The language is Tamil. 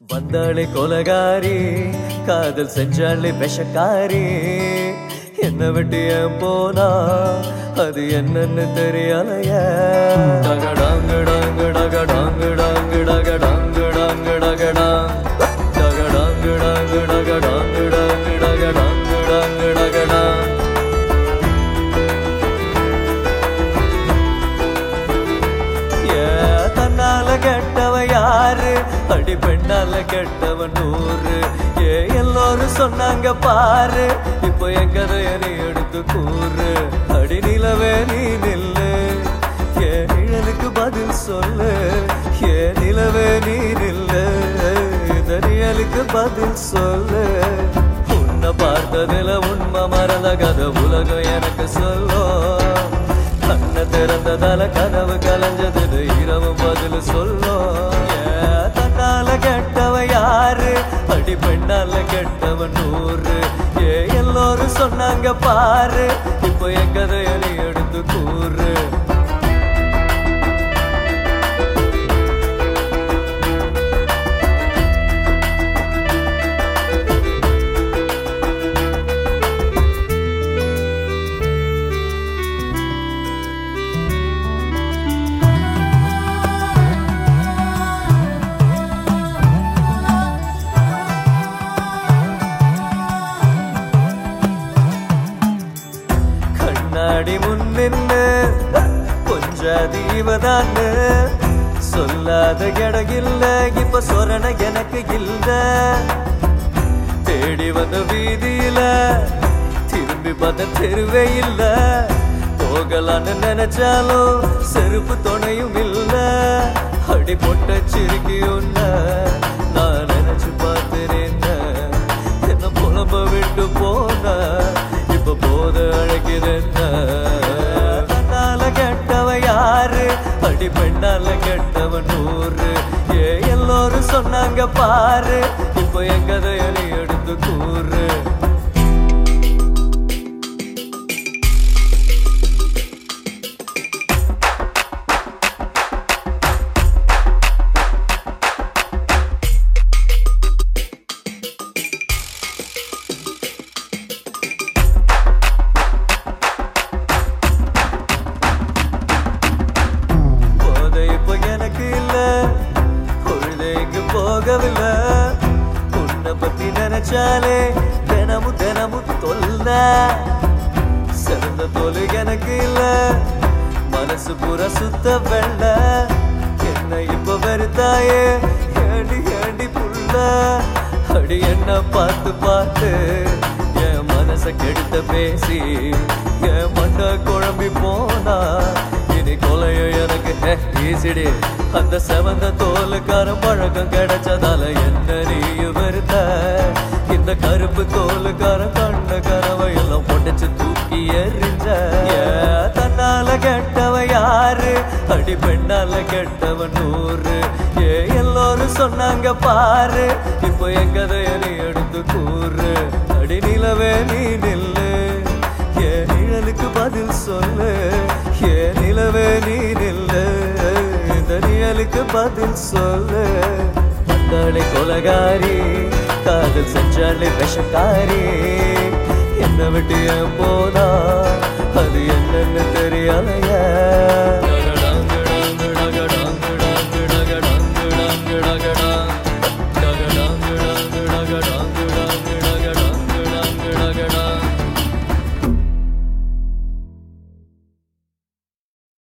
வந்தாளே கொலகாரி காதல் செஞ்சாளே விஷக்காரி என்ன விட்டு ஏன் போனா அது என்னன்னு தெரியலைய டகடாங்கு டாங்கு டகடாங்கு டாங்கு டகடாங்கு டாங்கு டகடாங் டகடாங்கு டாங்கு டகடாங்கு டாங்கு டகடாங்கு டாங்கு டகடாங் ஏ, தன்னால கெட்டவ யாரு அடி பெண்ணால கெட்டவன் நூறு ஏ எல்லோரும் சொன்னாங்க பாரு இப்போ என் கதைய நீ எடுத்து கூறு அடி நிலவே நீ நில்லு ஏ நிழலுக்கு பதில் சொல்லு ஏ நிலவே நீ நில்லு இந்த நிழலுக்கு பதில் சொல்லு உன்னை பார்த்ததுல உண்மை மறந்த கதை உலகம் எனக்கு சொல்லும் கண்ண திறந்ததால கனவு கலைஞ்சது இரவு பதில் சொல்லும் ஏன் தன்னால கெட்டவ யாரு அடி பெண்ணால கெட்டவன் நூறு ஏ எல்லோரும் சொன்னாங்க பாரு இப்போ என் கதைய நீ எடுத்து கூறு கண்ணாடி முன்னின்னு கொஞ்சம் தீவதான்னு சொல்லாத இடகில்ல இப்ப சொரண எனக்கு இல்ல தேடி வந்த வீதியில திரும்பி பார்த்த தெருவே இல்ல போகலான்னு நினைச்சாலும் செருப்பு துணையும் இல்ல அடி பொட்ட சிரிக்கி உன்ன நான் நினைச்சு பார்த்தேன் என்ன புலம்ப விட்டு போன இப்ப போத அழைக்கிறேன் தன்னால கெட்டவ யாரு அடி பெண்ணால கெட்டவ நூறு ஏ எல்லோரும் சொன்னாங்க பாரு இப்போ என் கதைய நீ எடுத்து கூறு போதை இப்போ எனக்கு இல்ல பொழுதைக்கு போகவில்லை உன்னை பத்தி நினைச்சாலே தினமும் தினமும் தொல்ல சிறந்த தொலை எனக்கு இல்ல மனசு பூரா சுத்த வெள்ள என்ன இப்ப வெறுத்தாயே ஏண்டி ஏண்டி புள்ள அடி என்ன பார்த்து பார்த்து என் மனச கெடுத்த பேசி என் மண்ட குழம்பி போனா இனி கொலையும் எனக்கு ஈசிடி அந்த செவந்த தோலுக்காரன் பழக்கம் கிடைச்சதால என்ன நீயும் வெறுத்த இந்த கருப்பு தோலுக்காரன் கண்ட கனவை எல்லாம் பொடைச்சு தூக்கி எறிஞ்ச ஏன் தன்னால கெட்டவ யாரு அடி பெண்ணால கெட்டவன் நூறு ஏ எல்லோரும் சொன்னாங்க பாரு இப்போ என் கதைய நீ எடுத்து கூறு அடி நிலவே நீ நில்லு ஏ நிழலுக்கு பதில் சொல்லு ஏ நிலவே நீ நில்லு இந்த நிழலுக்கு பதில் சொல்லு வந்தாளே கொலகாரி காதல் செஞ்சாளே விஷக்காரி என்ன விட்டு ஏன் போனா அது என்னன்னு தெரியலைய